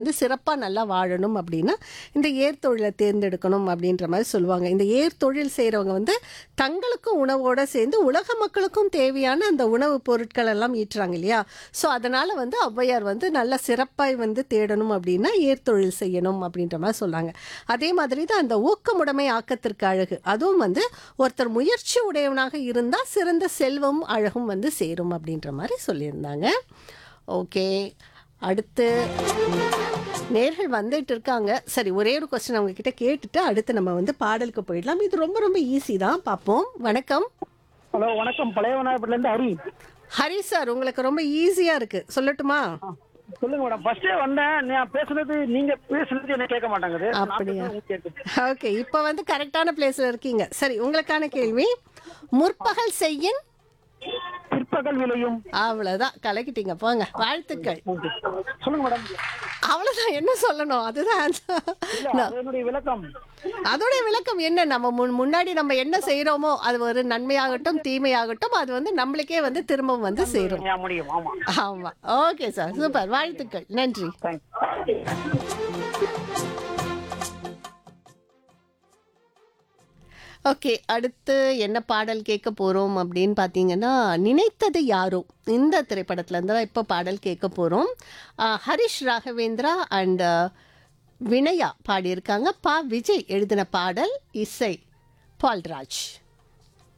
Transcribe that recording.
வந்து சிறப்பாக நல்லா வாழணும் அப்படின்னா இந்த ஏர் தொழிலை தேர்ந்தெடுக்கணும் அப்படின்ற மாதிரி சொல்லுவாங்க இந்த ஏர் தொழில் செய்கிறவங்க வந்து தங்களுக்கும் உணவோட சேர்ந்து உலக மக்களுக்கும் தேவையான அந்த உணவுப் பொருட்கள் எல்லாம் ஈட்டுறாங்க இல்லையா ஸோ அதனால் வந்து ஔவையார் வந்து நல்ல சிறப்பாய் வந்து தேடணும் அப்படின்னா ஏர் தொழில் செய்யணும் அப்படின்ற மாதிரி சொன்னாங்க அதே மாதிரி தான் அந்த ஊக்கமுடைமை ஆக்கத்திற்கு அழகு அதுவும் வந்து ஒருத்தர் முயற்சி உடையவனாக இருந்தால் சிறந்த செல்வம் அழகும் வந்து சேரும் அப்படின்ற மாதிரி சொல்லியிருந்தாங்க ஓகே அடுத்து நேர்கள் வந்துட்டு இருக்காங்க சரி ஒரே ஒரு கொஸ்டின் அவங்க கிட்ட கேட்டுட்டு அடுத்து நம்ம வந்து பாடலுக்கு போயிடலாம் இது ரொம்ப ரொம்ப ஈஸி தான் பார்ப்போம் வணக்கம் ஹலோ வணக்கம் பழையவனாயப்பட்டில இருந்து ஹரி ஹரி சார் உங்களுக்கு ரொம்ப ஈஸியா இருக்கு சொல்லட்டுமா ஆ, சொல்லுங்க மேடம் ஃபர்ஸ்டே வந்தேன் நான் பேசுனது நீங்க பேசுனது என்ன கேட்க மாட்டாங்குது நான் அப்படியா? பேசுனது உங்களுக்கு கேக்குது. ஓகே இப்போ வந்து கரெக்டான பிளேஸ்ல இருக்கீங்க சரி உங்களுக்கான கேள்வி முற்பகல் செய்யின் பிற்பகல் விளையும் அவ்வளவுதான் கலக்கிட்டீங்க போங்க வாழ்த்துக்கள் Okay. சொல்லுங்க மேடம் அவ்வளவுதான் என்ன சொல்லணும் அதுதான் answer. இல்ல அது என்னுடைய விளக்கம் அதோடைய விளக்கம் என்ன நம்ம முன் முன்னாடி நம்ம என்ன செய்றோமோ அது ஒரு நன்மையாகட்டும் தீமையாகட்டும் அது வந்து நம்மளுக்கே வந்து திரும்பவும் வந்து சேரும் ஏன் முடியும் ஆமா ஆமா ஓகே சார் சூப்பர் வாழ்த்துக்கள் நன்றி தேங்க்ஸ் ஓகே அடுத்து என்ன பாடல் கேட்க போகிறோம் அப்படின்னு பார்த்தீங்கன்னா நினைத்தது யாரோ இந்த திரைப்படத்துல இருந்து தான் இப்போ பாடல் கேட்க போகிறோம் ஹரிஷ் ராகவேந்திரா அண்ட் வினயா பாடியிருக்காங்க பா விஜய் எழுதின பாடல் இசை பால்ராஜ்